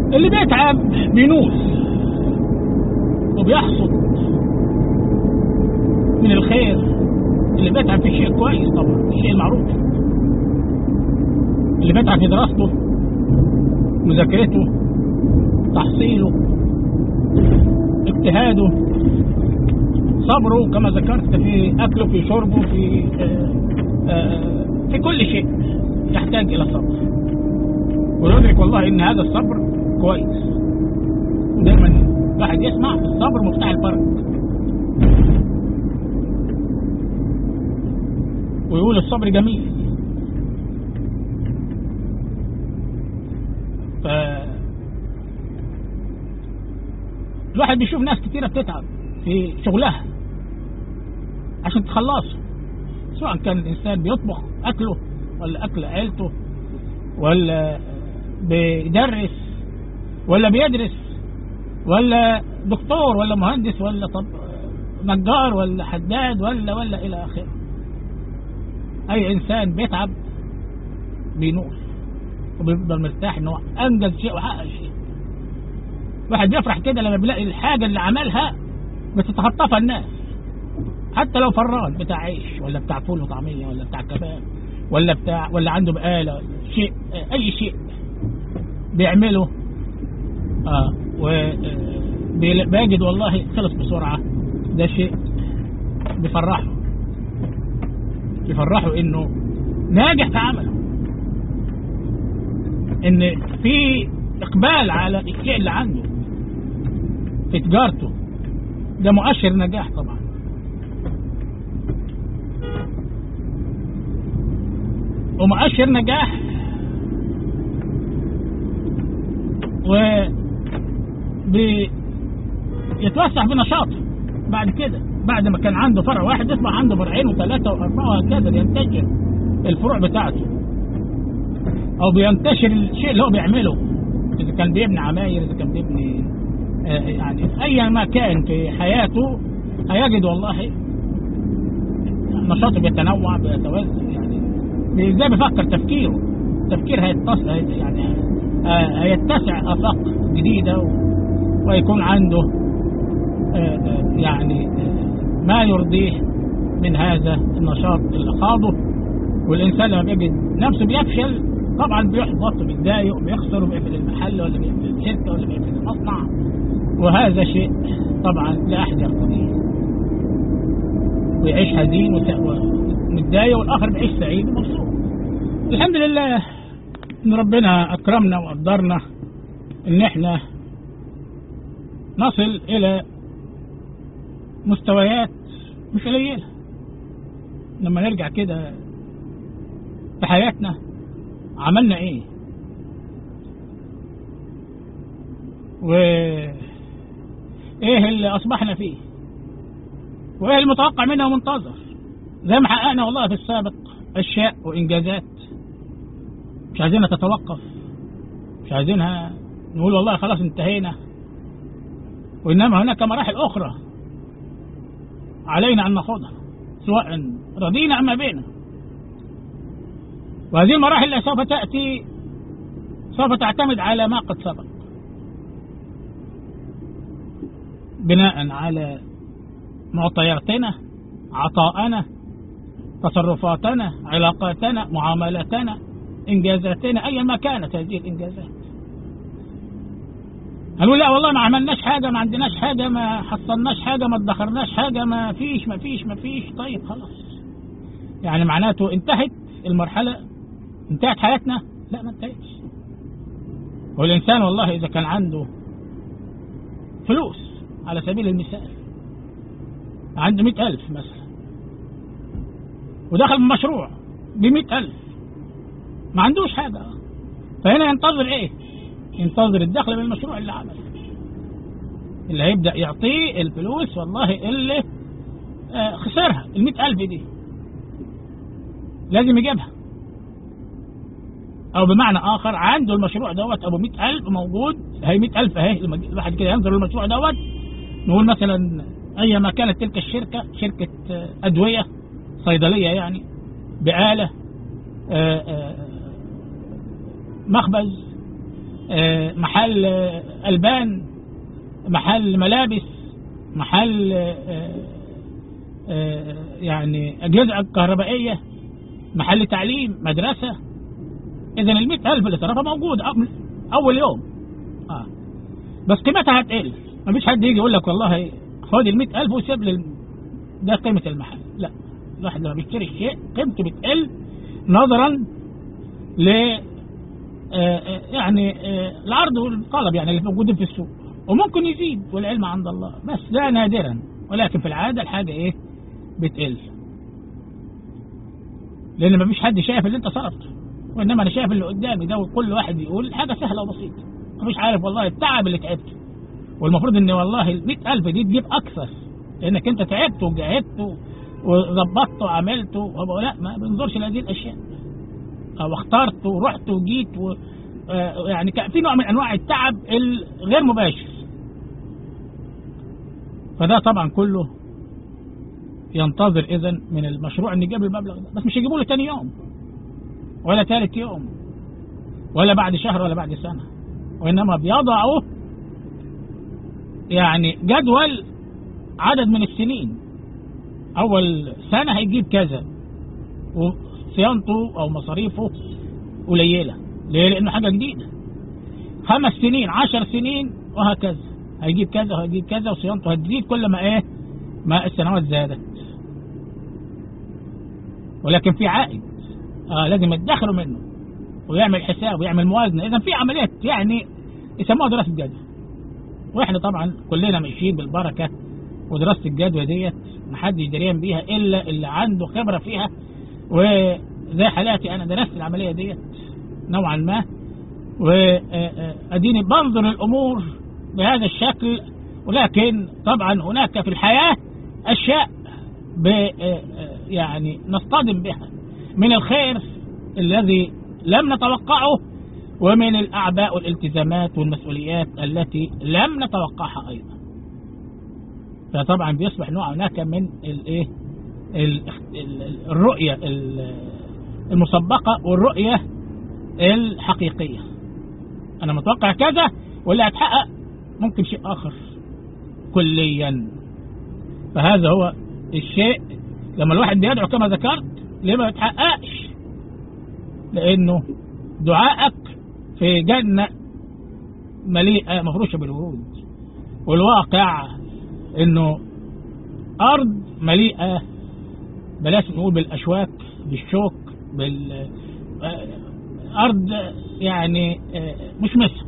اللي بيتعب بينوس وبيحصد من الخير اللي بيتعب في شيء كويس طبعا الشيء المعروف اللي بيتعب في دراسته مذاكرته تحصيله اجتهاده صبره كما ذكرت في اكله في شربه في آآ آآ في كل شيء يحتاج الى صبر ويدرك والله ان هذا الصبر كويس دايما الواحد يسمع الصبر مفتاح الفرج ويقول الصبر جميل ف الواحد بيشوف ناس كتيرة بتتعب في شغلها عشان تخلصه سواء كان الإنسان بيطبخ أكله ولا أكل عيلته ولا بيدرس ولا بيدرس ولا دكتور ولا مهندس ولا طب نجار ولا حداد ولا ولا إلى آخره أي إنسان بيتعب بينول وبيفضل مرتاح إن هو أنجز شيء وحقق شيء واحد بيفرح كده لما بيلاقي الحاجة اللي عملها بتتخطفها الناس حتى لو فران بتاع عيش ولا بتاع فول وطعمية ولا بتاع كباب ولا بتاع ولا عنده بقالة ولا شيء أي شيء بيعمله اه وبيجد والله خلص بسرعة ده شيء بيفرحه بيفرحه انه ناجح في عمله ان في اقبال على الشيء اللي عنده في تجارته ده مؤشر نجاح طبعا ومؤشر نجاح و يتوسع بنشاطه بعد كده بعد ما كان عنده فرع واحد يصبح عنده فرعين وثلاثة وأربعة وهكذا ينتشر الفروع بتاعته أو بينتشر الشيء اللي هو بيعمله إذا كان بيبني عماير إذا كان بيبني آه يعني في أي مكان في حياته هيجد والله نشاطه بيتنوع بيتوزع يعني ازاي بيفكر تفكيره تفكير هيتصل يعني آه هيتسع آفاق جديدة ويكون عنده آه يعني ما يرضيه من هذا النشاط اللي خاضه والإنسان لما بيجد نفسه بيفشل طبعا بيحبط وبيتضايق وبيخسر وبيقفل المحل ولا بيقفل الشركة ولا بيقفل المصنع وهذا شيء طبعا لا أحد يرتضيه ويعيش حزين ومتضايق والآخر بيعيش سعيد ومبسوط الحمد لله ان ربنا اكرمنا وقدرنا ان احنا نصل الى مستويات مش قليله لما نرجع كده في حياتنا عملنا ايه و ايه اللي اصبحنا فيه وايه المتوقع منا ومنتظر زي ما حققنا والله في السابق اشياء وانجازات مش عايزينها تتوقف مش عايزينها نقول والله خلاص انتهينا وإنما هناك مراحل أخرى علينا أن نخوضها سواء رضينا أم بينا وهذه المراحل سوف تأتي سوف تعتمد على ما قد سبق بناء على معطياتنا عطاءنا تصرفاتنا علاقاتنا معاملاتنا انجازاتنا ايا ما كانت هذه الانجازات هنقول لا والله ما عملناش حاجة ما عندناش حاجة ما حصلناش حاجة ما ادخرناش حاجة ما فيش ما فيش ما فيش طيب خلاص يعني معناته انتهت المرحلة انتهت حياتنا لا ما انتهتش والإنسان والله إذا كان عنده فلوس على سبيل المثال عنده مئة ألف مثلا ودخل مشروع بمئة ألف ما عندوش حاجة فهنا ينتظر ايه ينتظر الدخل من المشروع اللي عمله اللي هيبدأ يعطيه الفلوس والله اللي آه خسرها المئة ألف دي لازم يجيبها أو بمعنى آخر عنده المشروع دوت أبو مئة ألف موجود هي مئة ألف أهي الواحد كده ينظر للمشروع دوت نقول مثلا أيما كانت تلك الشركة شركة أدوية صيدلية يعني بآلة آآ آآ مخبز آه، محل آه، ألبان محل ملابس محل آه، آه، يعني أجهزة كهربائية محل تعليم مدرسة إذا المئة ألف اللي صرفها موجود أول- أول يوم آه. بس قيمتها هتقل مفيش حد يجي يقول لك والله خد المئة ألف وسيب لي ده قيمة المحل لا الواحد لما بيشتري شيء قيمته بتقل نظرا ل آه، آه، يعني آه، العرض والطلب يعني اللي موجودين في السوق وممكن يزيد والعلم عند الله بس ده نادرا ولكن في العادة الحاجة ايه بتقل لان مفيش حد شايف اللي انت صرفته وانما انا شايف اللي قدامي ده وكل واحد يقول حاجة سهلة وبسيطة مفيش عارف والله التعب اللي تعبته والمفروض ان والله ال ألف دي تجيب اكثر لانك انت تعبت وجاهدت و- وظبطت وعملت و- لا ما بنظرش لهذه الاشياء او اخترت ورحت وجيت و آه، يعني كان في نوع من انواع التعب الغير مباشر فده طبعا كله ينتظر اذا من المشروع ان يجيب المبلغ ده بس مش يجيبوا له تاني يوم ولا ثالث يوم ولا بعد شهر ولا بعد سنه وانما بيضعوا يعني جدول عدد من السنين اول سنه هيجيب كذا وصيانته او مصاريفه قليله ليه؟ لانه حاجه جديده خمس سنين عشر سنين وهكذا هيجيب كذا وهيجيب كذا وصيانته هتزيد كل ما ايه ما السنوات زادت ولكن في عائد آه لازم يدخروا منه ويعمل حساب ويعمل موازنه اذا في عمليات يعني يسموها دراسه جدوى واحنا طبعا كلنا ماشيين بالبركه ودراسه الجدوى ديت محدش دريان بيها الا اللي عنده خبره فيها وزي حالاتي انا درست العمليه ديت نوعا ما واديني بنظر الامور بهذا الشكل ولكن طبعا هناك في الحياه اشياء ب يعني نصطدم بها من الخير الذي لم نتوقعه ومن الاعباء والالتزامات والمسؤوليات التي لم نتوقعها ايضا فطبعا بيصبح نوع هناك من الايه ال- ال- الرؤيه ال- المسبقه والرؤيه الحقيقيه انا متوقع كذا واللي هتحقق ممكن شيء اخر كليا فهذا هو الشيء لما الواحد بيدعو كما ذكرت ليه ما يتحققش لانه دعائك في جنة مليئة مفروشة بالورود والواقع انه ارض مليئة بلاش نقول بالاشواك بالشوك بال آه، ارض يعني آه، مشمسة